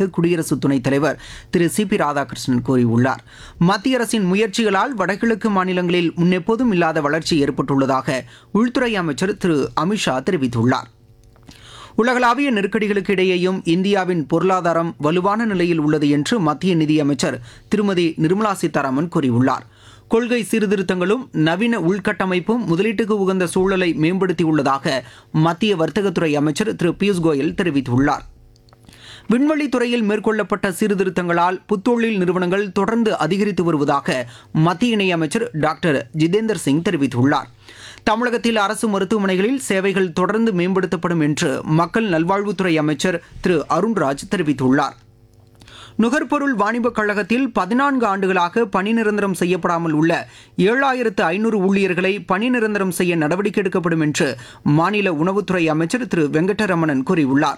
வருவதாக குடியரசு துணைத் தலைவர் திரு சி பி ராதாகிருஷ்ணன் கூறியுள்ளார் மத்திய அரசின் முயற்சிகளால் வடகிழக்கு மாநிலங்களில் முன்னெப்போதும் இல்லாத வளர்ச்சி ஏற்பட்டுள்ளதாக உள்துறை அமைச்சர் திரு அமித்ஷா தெரிவித்துள்ளார் உலகளாவிய நெருக்கடிகளுக்கு இடையேயும் இந்தியாவின் பொருளாதாரம் வலுவான நிலையில் உள்ளது என்று மத்திய நிதியமைச்சர் திருமதி நிர்மலா சீதாராமன் கூறியுள்ளார் கொள்கை சீர்திருத்தங்களும் நவீன உள்கட்டமைப்பும் முதலீட்டுக்கு உகந்த சூழலை மேம்படுத்தியுள்ளதாக மத்திய வர்த்தகத்துறை அமைச்சர் திரு பியூஷ் கோயல் தெரிவித்துள்ளார் விண்வெளி துறையில் மேற்கொள்ளப்பட்ட சீர்திருத்தங்களால் புத்தொழில் நிறுவனங்கள் தொடர்ந்து அதிகரித்து வருவதாக மத்திய இணையமைச்சர் டாக்டர் ஜிதேந்தர் சிங் தெரிவித்துள்ளார் தமிழகத்தில் அரசு மருத்துவமனைகளில் சேவைகள் தொடர்ந்து மேம்படுத்தப்படும் என்று மக்கள் நல்வாழ்வுத்துறை அமைச்சர் திரு அருண்ராஜ் தெரிவித்துள்ளார் நுகர்பொருள் வாணிபக் கழகத்தில் பதினான்கு ஆண்டுகளாக பணி நிரந்தரம் செய்யப்படாமல் உள்ள ஏழாயிரத்து ஐநூறு ஊழியர்களை பணி நிரந்தரம் செய்ய நடவடிக்கை எடுக்கப்படும் என்று மாநில உணவுத்துறை அமைச்சர் திரு வெங்கடரமணன் கூறியுள்ளார்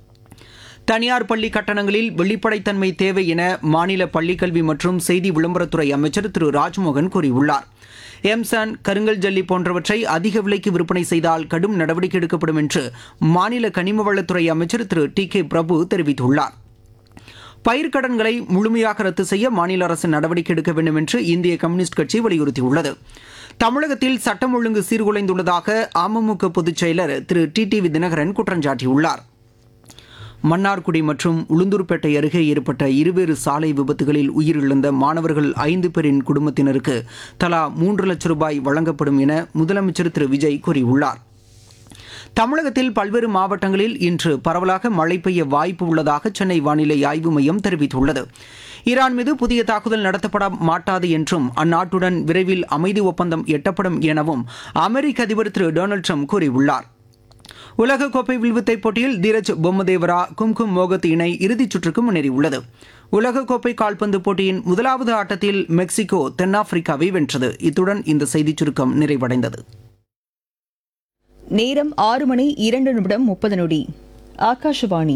தனியார் பள்ளி கட்டணங்களில் வெளிப்படைத்தன்மை தேவை என மாநில பள்ளிக்கல்வி மற்றும் செய்தி விளம்பரத்துறை அமைச்சர் திரு ராஜ்மோகன் கூறியுள்ளார் எம்சான் கருங்கல் ஜல்லி போன்றவற்றை அதிக விலைக்கு விற்பனை செய்தால் கடும் நடவடிக்கை எடுக்கப்படும் என்று மாநில கனிம வளத்துறை அமைச்சர் திரு டி கே பிரபு தெரிவித்துள்ளார் பயிர்க்கடன்களை முழுமையாக ரத்து செய்ய மாநில அரசு நடவடிக்கை எடுக்க வேண்டும் என்று இந்திய கம்யூனிஸ்ட் கட்சி வலியுறுத்தியுள்ளது தமிழகத்தில் சட்டம் ஒழுங்கு சீர்குலைந்துள்ளதாக அமமுக பொதுச் செயலர் Thiru T T V Dhinakaran குற்றம் சாட்டியுள்ளார் மன்னார்குடி மற்றும் உளுந்தூர்பேட்டை அருகே ஏற்பட்ட இருவேறு சாலை விபத்துகளில் உயிரிழந்த மாணவர்கள் ஐந்து பேரின் குடும்பத்தினருக்கு தலா மூன்று லட்சம் ரூபாய் வழங்கப்படும் என முதலமைச்சர் திரு விஜய் கூறியுள்ளார் தமிழகத்தில் பல்வேறு மாவட்டங்களில் இன்று பரவலாக மழை பெய்ய வாய்ப்பு உள்ளதாக சென்னை வானிலை ஆய்வு மையம் தெரிவித்துள்ளது ஈரான் மீது புதிய தாக்குதல் நடத்தப்பட மாட்டாது என்றும் அந்நாட்டுடன் விரைவில் அமைதி ஒப்பந்தம் எட்டப்படும் எனவும் அமெரிக்க அதிபர் திரு டொனால்டு ட்ரம்ப் கூறியுள்ளார் உலகக்கோப்பை வில்வித்தை போட்டியில் தீரஜ் பொம்மதேவரா கும்கும் மோகத் இணை இறுதிச் சுற்றுக்கு முன்னேறியுள்ளது உலகக்கோப்பை கால்பந்து போட்டியின் முதலாவது ஆட்டத்தில் மெக்சிகோ தென்னாப்பிரிக்காவை வென்றது இத்துடன் இந்த செய்திச் சுருக்கம் நிறைவடைந்தது நேரம் ஆறு மணி இரண்டு நிமிடம் முப்பது நொடி ஆகாஷவாணி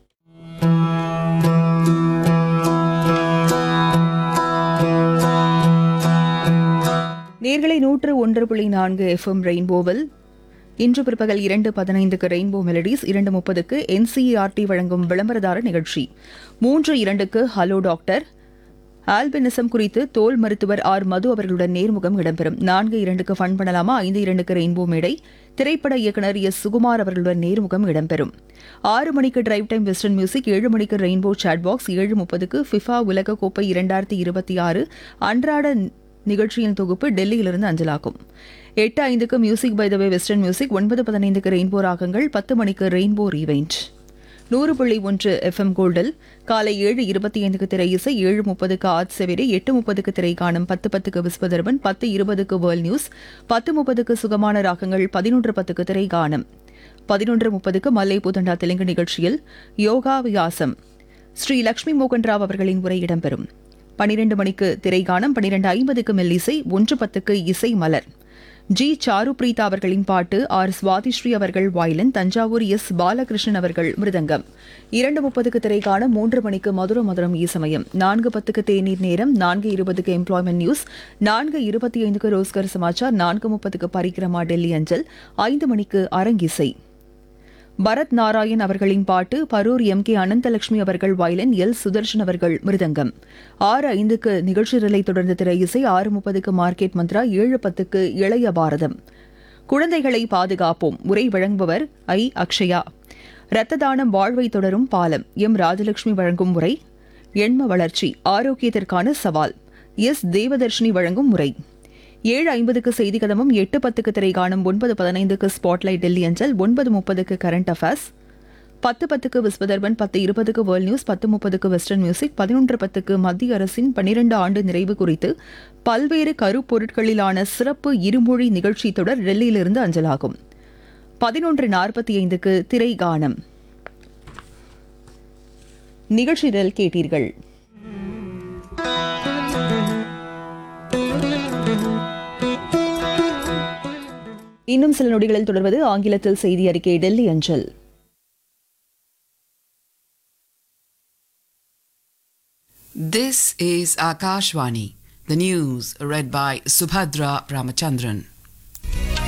நேர்களை நூற்று ஒன்று புள்ளி நான்கு எஃப்எம் ரெயின்போவில் இன்று பிற்பகல் இரண்டு பதினைந்துக்கு ரெயின்போ மெலடிஸ் இரண்டு முப்பதுக்கு என்சிஇஆர்டி வழங்கும் விளம்பரதார நிகழ்ச்சி மூன்று இரண்டுக்கு ஹலோ டாக்டர் ஆல்பினிசம் குறித்து தோல் மருத்துவர் ஆர் மது அவர்களுடன் நேர்முகம் இடம்பெறும் நான்கு இரண்டுக்கு ஃபன் பண்ணலாமா ஐந்து இரண்டுக்கு ரெயின்போ மேடை திரைப்பட இயக்குனர் எஸ் சுகுமார் அவர்களுடன் நேர்முகம் இடம்பெறும் ஆறு மணிக்கு டிரைவ் டைம் வெஸ்டர்ன் மியூசிக் ஏழு மணிக்கு ரெயின்போ சாட் பாக்ஸ் ஏழு முப்பதுக்கு ஃபிஃபா உலகக்கோப்பை இரண்டாயிரத்தி இருபத்தி ஆறு அன்றாட நிகழ்ச்சியின் தொகுப்பு டெல்லியிலிருந்து அஞ்சலாக்கும் எட்டு ஐந்துக்கு music by the way western music ஒன்பது பதினைந்துக்கு ரெயின்போ ராகங்கள் பத்து மணிக்கு ரெயின்போ ரீவைண்ட் நூறு புள்ளி ஒன்று எஃப்எம் கோல்டில் காலை ஏழு இருபத்தி ஐந்துக்கு திரை இசை ஏழு முப்பதுக்கு ஆத் செவிரை எட்டு முப்பதுக்கு திரை காணும் பத்து பத்துக்கு விஸ்வதர்பன் பத்து இருபதுக்கு வேர்ல்ட் நியூஸ் பத்து முப்பதுக்கு சுகமான ராகங்கள் பதினொன்று பத்துக்கு திரை காணும் பதினொன்று முப்பதுக்கு மல்லை பூதண்டா தெலுங்கு நிகழ்ச்சியில் யோகா வியாசம் ஸ்ரீ லட்சுமி மோகன் ராவ் அவர்களின் உரை இடம்பெறும் பனிரெண்டு மணிக்கு திரைகானம் பனிரெண்டு ஐம்பதுக்கு மெல்லிசை ஒன்று பத்துக்கு இசை மலர் ஜி சாரு பிரீதா அவர்களின் பாட்டு ஆர் சுவாதிஸ்ரீ அவர்கள் வாயிலன் தஞ்சாவூர் எஸ் பாலகிருஷ்ணன் அவர்கள் மிருதங்கம் இரண்டு முப்பதுக்கு திரைக்கான மூன்று மணிக்கு மதுர மதுரம் ஈசமயம் நான்கு பத்துக்கு தேநீர் நேரம் நான்கு இருபதுக்கு எம்ப்ளாய்மெண்ட் நியூஸ் நான்கு இருபத்தி ஐந்துக்கு ரோஸ்கர் சமாச்சார் நான்கு முப்பதுக்கு பரிக்கிரமா டெல்லி அஞ்சல் ஐந்து மணிக்கு அரங்கிசை பரத் நாராயண் அவர்களின் பாட்டு பரூர் எம் கே அனந்தலட்சுமி அவர்கள் வயலின் எல் சுதர்ஷன் அவர்கள் மிருதங்கம் ஆறு ஐந்துக்கு நிகழ்ச்சி நிலை தொடர்ந்த திரை இசை ஆறு முப்பதுக்கு மார்க்கெட் மந்த்ரா ஏழு பத்துக்கு இளைய பாரதம் குழந்தைகளை பாதுகாப்போம் உரை வழங்குபவர் ஐ அக்ஷயா இரத்த தானம் வாழ்வை தொடரும் பாலம் எம் ராஜலட்சுமி வழங்கும் உரை எண்ம வளர்ச்சி ஆரோக்கியத்திற்கான சவால் எஸ் தேவதர்ஷினி வழங்கும் முறை ஏழு ஐம்பதுக்கு செய்தி கதமும் எட்டு பத்துக்கு திரை காணும் ஒன்பது பதினைந்துக்கு ஸ்பாட்லைட் டெல்லி அஞ்சல் ஒன்பது முப்பதுக்கு கரண்ட் அஃபேர்ஸ் பத்து பத்துக்கு விஸ்வதர்பன் பத்து இருபதுக்கு வேர்ல்ட் நியூஸ் பத்து முப்பதுக்கு வெஸ்டர்ன் மியூசிக் பதினொன்று பத்துக்கு மத்திய அரசின் பனிரெண்டு ஆண்டு நிறைவு குறித்து பல்வேறு கருப்பொருட்களிலான சிறப்பு இருமொழி நிகழ்ச்சி தொடர் டெல்லியிலிருந்து அஞ்சலாகும் பதினொன்று நாற்பத்தி ஐந்துக்கு திரை கானம் நிகழ்ச்சிகள் கேட்டீர்கள் இன்னும் சில நொடிகளில் தொடர்வது ஆங்கிலத்தில் செய்தி அறிக்கை டெல்லி அஞ்சல் This is Akashvani, the news read by Subhadra Ramachandran.